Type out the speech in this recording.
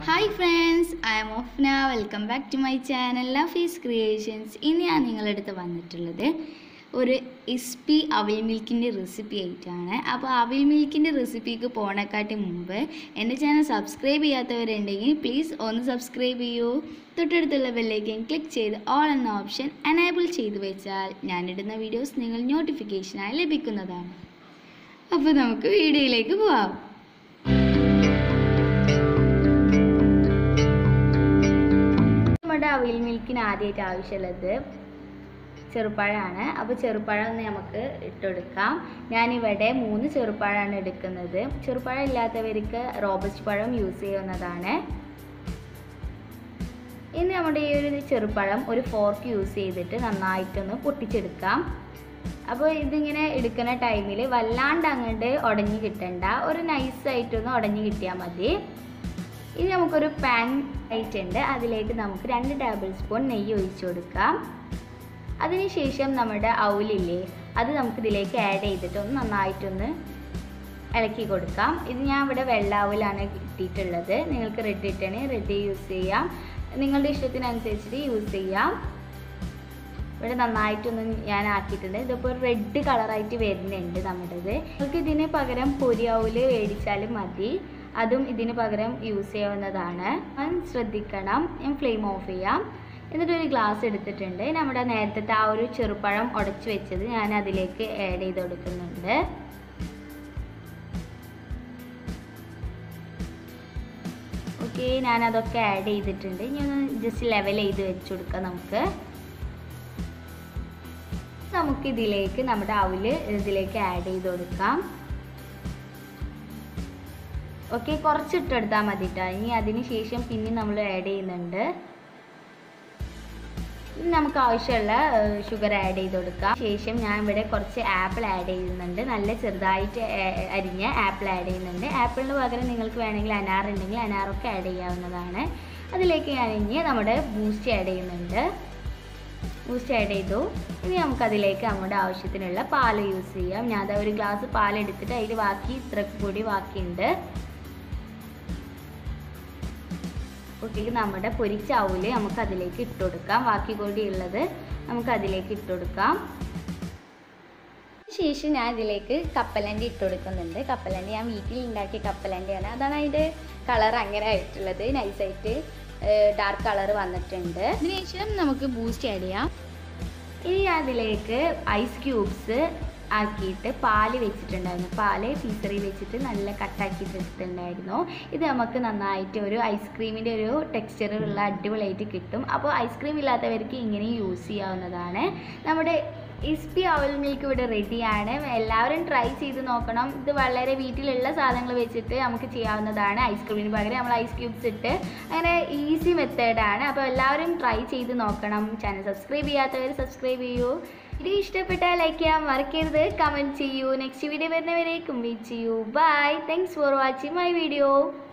hi friends I am Ofna welcome back to my channel Lafees creations ഇന്ന് ഞാൻ നിങ്ങളുടെ അടുത്ത് വന്നിട്ടുള്ളത് ഒരു ഇസ്പി അവിൽ മിൽക്കിൻ്റെ റെസിപ്പി ആയിട്ടാണ് അപ്പോൾ അവിൽ മിൽക്കിൻ്റെ റെസിപ്പിക്ക് പോണേക്കാട്ടി മുമ്പ് എൻ്റെ ചാനൽ സബ്സ്ക്രൈബ് ചെയ്യാത്തവരുണ്ടെങ്കിൽ പ്ലീസ് ഒന്ന് സബ്സ്ക്രൈബ് ചെയ്യൂ തൊട്ടടുത്തുള്ള ബെല്ലൈക്കൻ ക്ലിക്ക് ചെയ്ത് ഓൾ എന്ന ഓപ്ഷൻ എനേബിൾ ചെയ്ത് വെച്ചാൽ ഞാനിടുന്ന വീഡിയോസ് നിങ്ങൾ നോട്ടിഫിക്കേഷനായി ലഭിക്കുന്നതാണ് അപ്പോൾ നമുക്ക് വീഡിയോയിലേക്ക് പോവാം നമ്മുടെ അവിൽ മിൽക്കിന് ആദ്യമായിട്ട് ആവശ്യമുള്ളത് ചെറുപ്പഴമാണ് അപ്പോൾ ചെറുപ്പഴം ഒന്ന് നമുക്ക് ഇട്ടെടുക്കാം ഞാനിവിടെ മൂന്ന് ചെറുപ്പഴമാണ് എടുക്കുന്നത് ചെറുപ്പഴം ഇല്ലാത്തവർക്ക് റോബസ്റ്റ് പഴം യൂസ് ചെയ്യുന്നതാണ് ഇനി നമ്മുടെ ഈ ഒരു ചെറുപ്പഴം ഒരു ഫോർക്ക് യൂസ് ചെയ്തിട്ട് നന്നായിട്ടൊന്ന് പൊട്ടിച്ചെടുക്കാം അപ്പോൾ ഇതിങ്ങനെ എടുക്കുന്ന ടൈമിൽ വല്ലാണ്ട് അങ്ങോട്ട് ഉടഞ്ഞു കിട്ടണ്ട ഒരു നൈസായിട്ടൊന്ന് ഉടഞ്ഞു കിട്ടിയാൽ മതി ഇനി നമുക്കൊരു പാൻ ആയിട്ടുണ്ട് അതിലേക്ക് നമുക്ക് രണ്ട് ടേബിൾ സ്പൂൺ നെയ്യ് ഒഴിച്ചു കൊടുക്കാം അതിനുശേഷം നമ്മുടെ ഔലില്ലേ അത് നമുക്ക് ഇതിലേക്ക് ആഡ് ചെയ്തിട്ട് ഒന്ന് നന്നായിട്ടൊന്ന് ഇളക്കി കൊടുക്കാം ഇത് ഞാൻ ഇവിടെ വെള്ള ഔലാണ് കിട്ടിയിട്ടുള്ളത് നിങ്ങൾക്ക് റെഡ് ഇട്ടണേ റെഡ് യൂസ് ചെയ്യാം നിങ്ങളുടെ ഇഷ്ടത്തിനനുസരിച്ചിട്ട് യൂസ് ചെയ്യാം ഇവിടെ നന്നായിട്ടൊന്ന് ഞാൻ ആക്കിയിട്ടുണ്ട് ഇതിപ്പോൾ റെഡ് കളറായിട്ട് വരുന്നുണ്ട് നമ്മുടേത് നിങ്ങൾക്ക് ഇതിന് പകരം പൊരിയൗല് മേടിച്ചാലും മതി അതും ഇതിന് പകരം യൂസ് ചെയ്യാവുന്നതാണ് അത് ശ്രദ്ധിക്കണം ഞാൻ ഫ്ലെയിം ഓഫ് ചെയ്യാം എന്നിട്ട് ഒരു ഗ്ലാസ് എടുത്തിട്ടുണ്ട് നമ്മുടെ നേരത്തെ ആ ഒരു ചെറുപ്പഴം ഉടച്ചു വെച്ചത് ഞാൻ അതിലേക്ക് ആഡ് ചെയ്ത് കൊടുക്കുന്നുണ്ട് ഓക്കെ ഞാൻ അതൊക്കെ ആഡ് ചെയ്തിട്ടുണ്ട് ഇനി ഒന്ന് ജസ്റ്റ് ലെവൽ ചെയ്ത് വെച്ച് കൊടുക്കാം നമുക്ക് നമുക്ക് ഇതിലേക്ക് നമ്മുടെ അവല് ഇതിലേക്ക് ആഡ് ചെയ്ത് കൊടുക്കാം ഓക്കെ കുറച്ച് ഇട്ടെടുത്താൽ മതി കേട്ടോ ഇനി അതിന് ശേഷം പിന്നെ നമ്മൾ ആഡ് ചെയ്യുന്നുണ്ട് ഇനി നമുക്ക് ആവശ്യമുള്ള ഷുഗർ ആഡ് ചെയ്ത് കൊടുക്കാം ശേഷം ഞാൻ ഇവിടെ കുറച്ച് ആപ്പിൾ ആഡ് ചെയ്യുന്നുണ്ട് നല്ല ചെറുതായിട്ട് അരിഞ്ഞ ആപ്പിൾ ആഡ് ചെയ്യുന്നുണ്ട് ആപ്പിളിന് പകരം നിങ്ങൾക്ക് വേണമെങ്കിൽ അനാർ ഉണ്ടെങ്കിൽ അനാറൊക്കെ ആഡ് ചെയ്യാവുന്നതാണ് അതിലേക്ക് ഞാൻ ഇനി നമ്മുടെ ബൂസ്റ്റ് ആഡ് ചെയ്യുന്നുണ്ട് ബൂസ്റ്റ് ആഡ് ചെയ്തു ഇനി നമുക്കതിലേക്ക് നമ്മുടെ ആവശ്യത്തിനുള്ള പാൽ യൂസ് ചെയ്യാം ഞാൻ അതാ ഒരു ഗ്ലാസ് പാൽ എടുത്തിട്ട് അതിൽ ബാക്കി ഇത്ര കൂടി ബാക്കിയുണ്ട് ഓക്കെ നമ്മുടെ പൊരിച്ച ഔല് നമുക്ക് അതിലേക്ക് ഇട്ട് കൊടുക്കാം ബാക്കി കൂടി ഉള്ളത് നമുക്ക് അതിലേക്ക് ഇട്ട് കൊടുക്കാം ശേഷം ഞാൻ ഇതിലേക്ക് കപ്പലണ്ടി ഇട്ട് കൊടുക്കുന്നുണ്ട് കപ്പലണ്ടി ഞാൻ വീട്ടിൽ ഉണ്ടാക്കിയ കപ്പലണ്ടിയാണ് അതാണ് അതിൻ്റെ കളർ അങ്ങനെ ആയിട്ടുള്ളത് നൈസായിട്ട് ഡാർക്ക് കളർ വന്നിട്ടുണ്ട് അതിനുശേഷം നമുക്ക് ബൂസ്റ്റ് ആഡ് ചെയ്യാം ഇനി അതിലേക്ക് ഐസ് ക്യൂബ്സ് ആക്കിയിട്ട് പാല് വെച്ചിട്ടുണ്ടായിരുന്നു പാല് ഫീസറിൽ വെച്ചിട്ട് നല്ല കട്ടാക്കിയിട്ട് എടുത്തിട്ടുണ്ടായിരുന്നു ഇത് നമുക്ക് നന്നായിട്ട് ഒരു ഐസ്ക്രീമിൻ്റെ ഒരു ടെക്സ്ചറുള്ള അടിപൊളിയായിട്ട് കിട്ടും അപ്പോൾ ഐസ്ക്രീം ഇല്ലാത്തവർക്ക് ഇങ്ങനെ യൂസ് ചെയ്യാവുന്നതാണ് നമ്മുടെ ഇസ്പി അവൽ മിൽക്ക് ഇവിടെ റെഡിയാണ് എല്ലാവരും ട്രൈ ചെയ്ത് നോക്കണം ഇത് വളരെ വീട്ടിലുള്ള സാധനങ്ങൾ വെച്ചിട്ട് നമുക്ക് ചെയ്യാവുന്നതാണ് ഐസ്ക്രീമിന് പകരം നമ്മൾ ഐസ് ക്യൂബ്സ് ഇട്ട് അങ്ങനെ ഈസി മെത്തേഡാണ് അപ്പോൾ എല്ലാവരും ട്രൈ ചെയ്ത് നോക്കണം ചാനൽ സബ്സ്ക്രൈബ് ചെയ്യാത്തവർ സബ്സ്ക്രൈബ് ചെയ്യൂ വീഡിയോ ഇഷ്ടപ്പെട്ടാൽ ലൈക്ക് ചെയ്യാൻ മറക്കരുത് കമൻറ്റ് ചെയ്യൂ നെക്സ്റ്റ് വീഡിയോ വരുന്നവരേക്കും വെയിറ്റ് ചെയ്യൂ bye thanks for watching my video